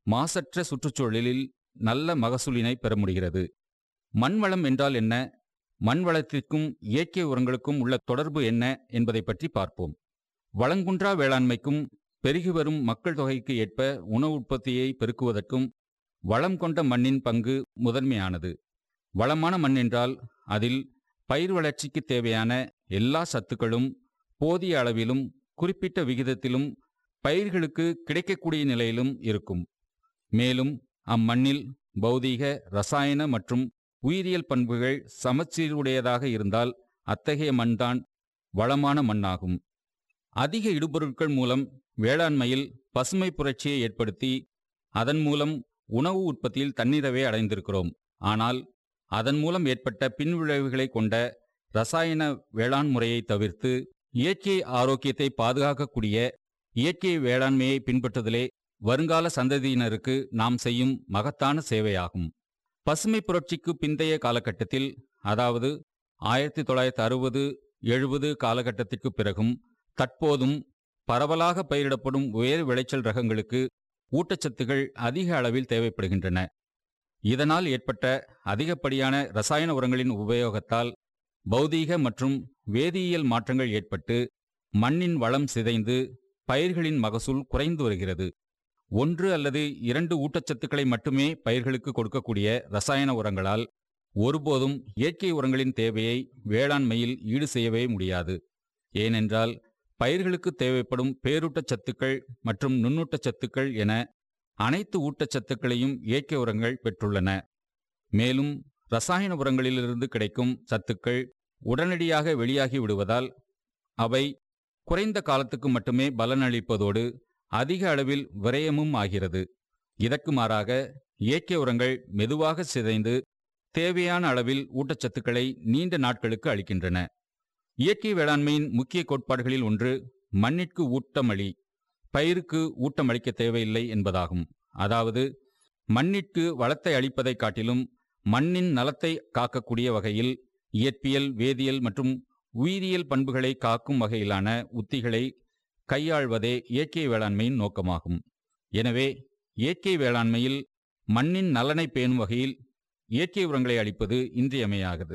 மாசற்ற சுற்றுச்சூழலில் நல்ல மகசூலினை பெற முடிகிறது மண் வளம் என்றால் என்ன மண் வளத்திற்கும் இயற்கை உரங்களுக்கும் உள்ள தொடர்பு என்ன என்பதை பற்றி பார்ப்போம் வளங்குன்றா வேளாண்மைக்கும் பெருகி வரும் மக்கள் தொகைக்கு ஏற்ப உணவு உற்பத்தியை பெருக்குவதற்கும் வளம் கொண்ட மண்ணின் பங்கு முதன்மையானது வளமான மண் என்றால் அதில் பயிர் வளர்ச்சிக்கு தேவையான எல்லா சத்துக்களும் போதிய அளவிலும் குறிப்பிட்ட விகிதத்திலும் பயிர்களுக்கு கிடைக்கக்கூடிய நிலையிலும் இருக்கும் மேலும் அம்மண்ணில் பௌதீக ரசாயன மற்றும் உயிரியல் பண்புகள் சமச்சீருடையதாக இருந்தால் அத்தகைய மண்தான் வளமான மண்ணாகும் அதிக இடுபொருட்கள் மூலம் வேளாண்மையில் பசுமை புரட்சியை ஏற்படுத்தி அதன் மூலம் உணவு உற்பத்தியில் தன்னிறைவை அடைந்திருக்கிறோம் ஆனால் அதன் மூலம் ஏற்பட்ட பின்விளைவுகளை கொண்ட ரசாயன வேளாண் முறையை தவிர்த்து இயற்கை ஆரோக்கியத்தை பாதுகாக்கக்கூடிய இயற்கை வேளாண்மையை பின்பற்றுதலே வருங்கால சந்ததியினருக்கு நாம் செய்யும் மகத்தான சேவையாகும் பசுமை புரட்சிக்கு பிந்தைய காலகட்டத்தில் அதாவது ஆயிரத்தி தொள்ளாயிரத்தி அறுபது எழுபது காலகட்டத்திற்கு பிறகும் தற்போதும் பரவலாக பயிரிடப்படும் உயர் விளைச்சல் ரகங்களுக்கு ஊட்டச்சத்துகள் அதிக அளவில் தேவைப்படுகின்றன இதனால் ஏற்பட்ட அதிகப்படியான ரசாயன உரங்களின் உபயோகத்தால் பௌதீக மற்றும் வேதியியல் மாற்றங்கள் ஏற்பட்டு மண்ணின் வளம் சிதைந்து பயிர்களின் மகசூல் குறைந்து வருகிறது ஒன்று அல்லது இரண்டு ஊட்டச்சத்துக்களை மட்டுமே பயிர்களுக்கு கொடுக்கக்கூடிய ரசாயன உரங்களால் ஒருபோதும் இயற்கை உரங்களின் தேவையை வேளாண்மையில் ஈடு செய்யவே முடியாது ஏனென்றால் பயிர்களுக்கு தேவைப்படும் பேரூட்டச்சத்துக்கள் மற்றும் நுண்ணூட்டச்சத்துக்கள் என அனைத்து ஊட்டச்சத்துக்களையும் இயற்கை உரங்கள் பெற்றுள்ளன மேலும் ரசாயன உரங்களிலிருந்து கிடைக்கும் சத்துக்கள் உடனடியாக வெளியாகி விடுவதால் அவை குறைந்த காலத்துக்கு மட்டுமே பலனளிப்பதோடு அதிக அளவில் விரயமும் ஆகிறது இதற்கு மாறாக இயற்கை உரங்கள் மெதுவாக சிதைந்து தேவையான அளவில் ஊட்டச்சத்துக்களை நீண்ட நாட்களுக்கு அளிக்கின்றன இயற்கை வேளாண்மையின் முக்கிய கோட்பாடுகளில் ஒன்று மண்ணிற்கு ஊட்டமளி பயிருக்கு ஊட்டமளிக்க தேவையில்லை என்பதாகும் அதாவது மண்ணிற்கு வளத்தை அளிப்பதைக் காட்டிலும் மண்ணின் நலத்தை காக்கக்கூடிய வகையில் இயற்பியல் வேதியியல் மற்றும் உயிரியல் பண்புகளை காக்கும் வகையிலான உத்திகளை கையாள்வதே இயற்கை வேளாண்மையின் நோக்கமாகும் எனவே இயற்கை வேளாண்மையில் மண்ணின் நலனை பேணும் வகையில் இயற்கை உரங்களை அளிப்பது இன்றியமையாகிறது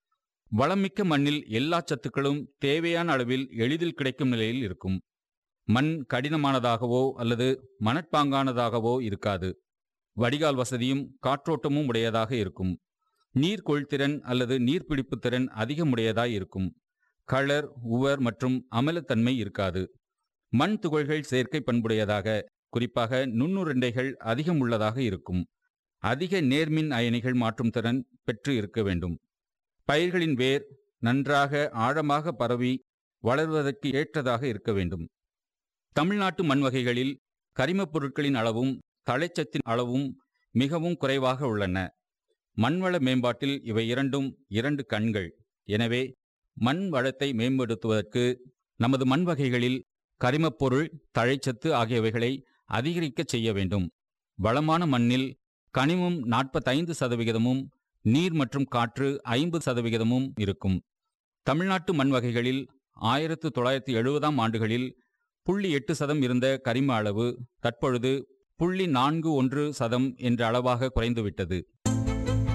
வளமிக்க மண்ணில் எல்லா சத்துக்களும் தேவையான அளவில் எளிதில் கிடைக்கும் நிலையில் இருக்கும் மண் கடினமானதாகவோ அல்லது மணற்பாங்கானதாகவோ இருக்காது வடிகால் வசதியும் காற்றோட்டமும் உடையதாக இருக்கும் நீர் கொள்திறன் அல்லது நீர்பிடிப்பு திறன் அதிகமுடையதாய் இருக்கும் களர் உவர் மற்றும் அமிலத்தன்மை இருக்காது மண் துகள்கள் சேர்க்கை பண்புடையதாக குறிப்பாக நுண்ணுருண்டைகள் அதிகம் உள்ளதாக இருக்கும் அதிக நேர்மின் அயனிகள் மாற்றும் திறன் பெற்று இருக்க வேண்டும் பயிர்களின் வேர் நன்றாக ஆழமாக பரவி வளர்வதற்கு ஏற்றதாக இருக்க வேண்டும் தமிழ்நாட்டு மண் வகைகளில் கரிமப் பொருட்களின் அளவும் தழைச்சத்தின் அளவும் மிகவும் குறைவாக உள்ளன மண்வள மேம்பாட்டில் இவை இரண்டும் இரண்டு கண்கள் எனவே மண் வளத்தை மேம்படுத்துவதற்கு நமது மண் வகைகளில் கரிமப்பொருள் தழைச்சத்து ஆகியவைகளை அதிகரிக்கச் செய்ய வேண்டும் வளமான மண்ணில் கனிமம் நாற்பத்தைந்து சதவிகிதமும் நீர் மற்றும் காற்று ஐம்பது சதவிகிதமும் இருக்கும் தமிழ்நாட்டு மண் வகைகளில் ஆயிரத்து தொள்ளாயிரத்தி எழுபதாம் ஆண்டுகளில் புள்ளி எட்டு சதம் இருந்த கரிம அளவு தற்பொழுது புள்ளி நான்கு ஒன்று சதம் என்ற அளவாக குறைந்துவிட்டது